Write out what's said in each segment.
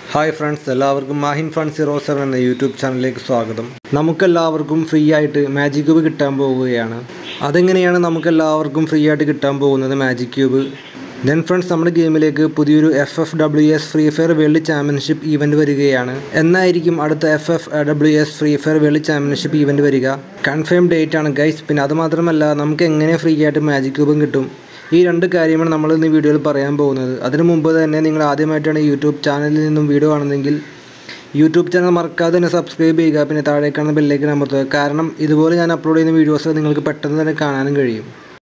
hi friends എല്ലാവർക്കും Mahin fun zero seven എന്ന YouTube ചാനലിലേക്ക് സ്വാഗതം നമുക്കെല്ലാവർക്കും ഫ്രീ ആയിട്ട് മാജിക് ക്യൂബ് കിട്ടാൻ പോവുകയാണ് അതെങ്ങനെയാണ് നമുക്കെല്ലാവർക്കും ഫ്രീ ആയിട്ട് കിട്ടാൻ പോകുന്നത് മാജിക് ക്യൂബ് ദെൻ ഫ്രണ്ട്സ് നമ്മുടെ ഗെയിമിലേക്ക് പുതിയൊരു F F W S free fire world championship event വരികയാണ് എന്നായിരിക്കും അടുത്ത F F W S free fire world championship event വരിക കൺഫേം ഡേറ്റ് ആണ് ഗൈസ് പിന്നെ അത് മാത്രമല്ല നമുക്ക് എങ്ങനെ ഫ്രീ ആയിട്ട് മാജിക് ക്യൂബും കിട്ടും ഈ രണ്ട് കാര്യമാണ് നമ്മൾ ഇന്ന് വീഡിയോയിൽ പറയാൻ പോകുന്നത് അതിനു മുമ്പ് തന്നെ നിങ്ങൾ ആദ്യമായിട്ടാണ് യൂട്യൂബ് ചാനലിൽ നിന്നും വീഡിയോ കാണുന്നതെങ്കിൽ യൂട്യൂബ് ചാനൽ മറക്കാതെ തന്നെ സബ്സ്ക്രൈബ് ചെയ്യുക പിന്നെ താഴെ കാണുന്ന ബെല്ലേക്ക് അമർത്തുക കാരണം ഇതുപോലെ ഞാൻ അപ്ലോഡ് ചെയ്യുന്ന വീഡിയോസ് നിങ്ങൾക്ക് പെട്ടെന്ന് തന്നെ കാണാനും കഴിയും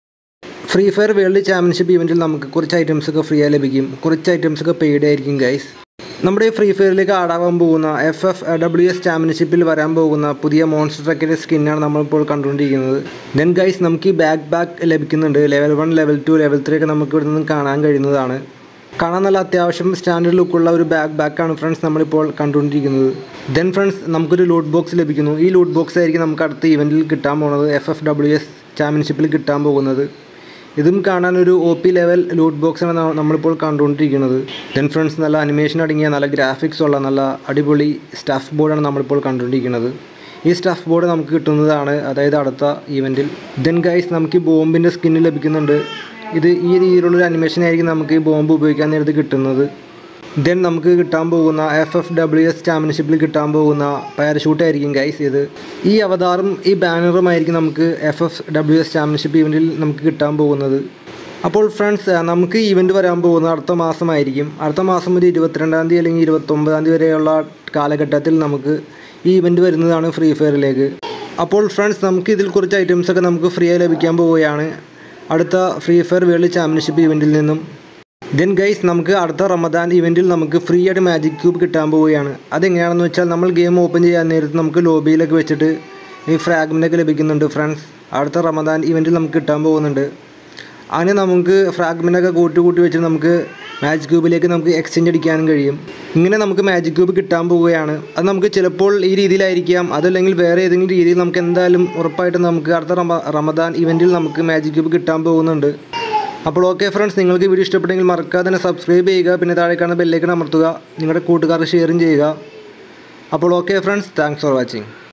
ഫ്രീ ഫയർ വേൾഡ് ചാമ്പ്യൻഷിപ്പ് ഇവൻറ്റിൽ നമുക്ക് കുറച്ച് ഐറ്റംസ് ഒക്കെ ഫ്രീ ആയി ലഭിക്കും കുറച്ച് ഐറ്റംസ് ഒക്കെ പെയ്ഡ് ആയിരിക്കും ഗൈസ് നമ്മുടെ ഈ ഫ്രീ ഫയറിലേക്ക് ആടാവാൻ പോകുന്ന എഫ് എഫ് ഡബ്ല്യു എസ് ചാമ്പ്യൻഷിപ്പിൽ വരാൻ പോകുന്ന പുതിയ മോൺസ്റ്റർ ട്രക്കിൻ്റെ സ്കിന്നാണ് നമ്മളിപ്പോൾ കണ്ടുകൊണ്ടിരിക്കുന്നത് ദെൻ ഗൈസ് നമുക്ക് ഈ ബാക്ക് ബാക്ക് ലഭിക്കുന്നുണ്ട് level one level two level three ഒക്കെ നമുക്ക് ഇവിടെ നിന്ന് കാണാൻ കഴിയുന്നതാണ് കാണാൻ നല്ല അത്യാവശ്യം സ്റ്റാൻഡേർഡ് ലുക്കുള്ള ഒരു ബാക്ക് ബാക്കാണ് ഫ്രണ്ട്സ് നമ്മളിപ്പോൾ കണ്ടുകൊണ്ടിരിക്കുന്നത് ദെൻ ഫ്രണ്ട്സ് നമുക്കൊരു ലൂട്ട് ബോക്സ് ലഭിക്കുന്നു ഈ ലൂട്ട് ബോക്സ് ആയിരിക്കും നമുക്ക് അടുത്ത ഇവൻറ്റിൽ കിട്ടാൻ പോകുന്നത് എഫ് എഫ് ഡബ്ല്യു എസ് ചാമ്പ്യൻഷിപ്പിൽ കിട്ടാൻ പോകുന്നത് ഇതും കാണാൻ ഒരു ഒ പി ലെവൽ ലൂട്ട് ബോക്സാണ് ന- നമ്മളിപ്പോൾ കണ്ടുകൊണ്ടിരിക്കുന്നത് ദെൻ ഫ്രണ്ട്സ് നല്ല അനിമേഷൻ അടങ്ങിയ നല്ല ഗ്രാഫിക്സ് ഉള്ള നല്ല അടിപൊളി സ്റ്റഫ് ബോർഡാണ് നമ്മളിപ്പോൾ കണ്ടുകൊണ്ടിരിക്കുന്നത് ഈ സ്റ്റഫ് ബോർഡ് നമുക്ക് കിട്ടുന്നതാണ് അതായത് അടുത്ത ഈവൻറ്റിൽ ദെൻ ഗൈസ് നമുക്ക് ഈ ബോംബിൻ്റെ സ്കിന്ന് ലഭിക്കുന്നുണ്ട് ഇത് ഈ രീതിയിലുള്ളൊരു അനിമേഷൻ ആയിരിക്കും നമുക്ക് ഈ ബോംബ് ഉപയോഗിക്കാൻ നേരത്ത് കിട്ടുന്നത് ദെൻ നമുക്ക് കിട്ടാൻ പോകുന്ന എഫ് എഫ് ഡബ്ല്യു എസ് ചാമ്പ്യൻഷിപ്പിൽ കിട്ടാൻ പോകുന്ന പാരഷൂട്ട് ആയിരിക്കും ഗൈസ് ഇത് ഈ അവതാറും ഈ ബാനറും ആയിരിക്കും നമുക്ക് F F W S championship ഇവൻറ്റിൽ നമുക്ക് കിട്ടാൻ പോകുന്നത് അപ്പോൾ ഫ്രണ്ട്സ് നമുക്ക് ഇവൻറ്റ് വരാൻ പോകുന്നത് അടുത്ത മാസമായിരിക്കും അടുത്ത മാസം ഒരു ഇരുപത്തിരണ്ടാം തീയതി അല്ലെങ്കിൽ ഇരുപത്തൊമ്പതാം തീയതി വരെയുള്ള കാലഘട്ടത്തിൽ നമുക്ക് ഈ ഇവൻറ്റ് വരുന്നതാണ് ഫ്രീ ഫയറിലേക്ക് അപ്പോൾ ഫ്രണ്ട്സ് നമുക്ക് ഇതിൽ കുറച്ച് ഐറ്റംസ് ഒക്കെ നമുക്ക് ഫ്രീ ആയി ലഭിക്കാൻ പോവുകയാണ് അടുത്ത ഫ്രീ ഫയർ വേൾഡ് ചാമ്പ്യൻഷിപ്പ് ഇവൻറ്റിൽ നിന്നും ദെൻ ഗൈസ് നമുക്ക് അടുത്ത റമദാൻ ഇവൻറ്റിൽ നമുക്ക് ഫ്രീ ആയിട്ട് മാജിക് ക്യൂബ് കിട്ടാൻ പോവുകയാണ് അതെങ്ങനെയാണെന്ന് വെച്ചാൽ നമ്മൾ ഗെയിം ഓപ്പൺ ചെയ്യാൻ നേരത്ത് നമുക്ക് ലോബിയിലൊക്കെ വെച്ചിട്ട് ഈ ഫ്രാഗ്മെൻ്റൊക്കെ ലഭിക്കുന്നുണ്ട് ഫ്രണ്ട്സ് അടുത്ത റമദാൻ ഇവൻറ്റിൽ നമുക്ക് കിട്ടാൻ പോകുന്നുണ്ട് അങ്ങനെ നമുക്ക് ഫ്രാഗ്മെൻ്റൊക്കെ കൂട്ടി കൂട്ടി വെച്ച് നമുക്ക് മാജിക് ക്യൂബിലേക്ക് നമുക്ക് എക്സ്ചേഞ്ച് അടിക്കാനും കഴിയും ഇങ്ങനെ നമുക്ക് മാജിക് ക്യൂബ് കിട്ടാൻ പോവുകയാണ് അത് നമുക്ക് ചിലപ്പോൾ ഈ രീതിയിലായിരിക്കാം അതല്ലെങ്കിൽ വേറെ ഏതെങ്കിലും രീതിയിൽ നമുക്ക് എന്തായാലും ഉറപ്പായിട്ടും നമുക്ക് അടുത്ത റമ റമദാൻ ഇവൻറ്റിൽ നമുക്ക് മാജിക് ക്യൂബ് കിട്ടാൻ പോകുന്നുണ്ട് അപ്പോൾ ഓക്കെ ഫ്രണ്ട്സ് നിങ്ങൾക്ക് വീഡിയോ ഇഷ്ടപ്പെട്ടെങ്കിൽ മറക്കാതെ തന്നെ സബ്സ്ക്രൈബ് ചെയ്യുക പിന്നെ താഴെ കാണുന്ന ബെല്ലേക്ക് അമർത്തുക നിങ്ങളുടെ കൂട്ടുകാർക്ക് ഷെയറും ചെയ്യുക അപ്പോൾ okay friends thanks for watching